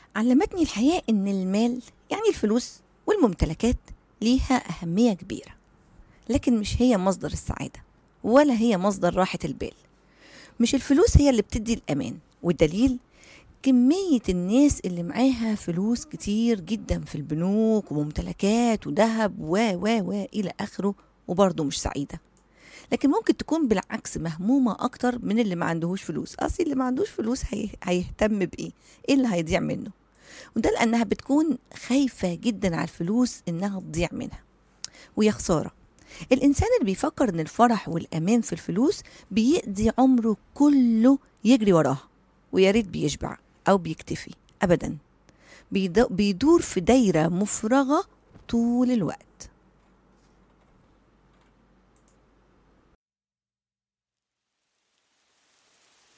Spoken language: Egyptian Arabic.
علمتني الحياة إن المال يعني الفلوس والممتلكات ليها أهمية كبيرة لكن مش هي مصدر السعادة ولا هي مصدر راحة البال مش الفلوس هي اللي بتدي الأمان والدليل كمية الناس اللي معاها فلوس كتير جدا في البنوك وممتلكات وذهب و و و إلى آخره وبرضه مش سعيدة لكن ممكن تكون بالعكس مهمومة أكتر من اللي ما عندهوش فلوس أصل اللي ما عندوش فلوس هي... هيهتم بإيه إيه اللي هيضيع منه وده لأنها بتكون خايفة جدا على الفلوس إنها تضيع منها ويا خسارة الإنسان اللي بيفكر إن الفرح والأمان في الفلوس بيقضي عمره كله يجري وراها ويا ريت بيشبع أو بيكتفي أبدا بيدور في دايرة مفرغة طول الوقت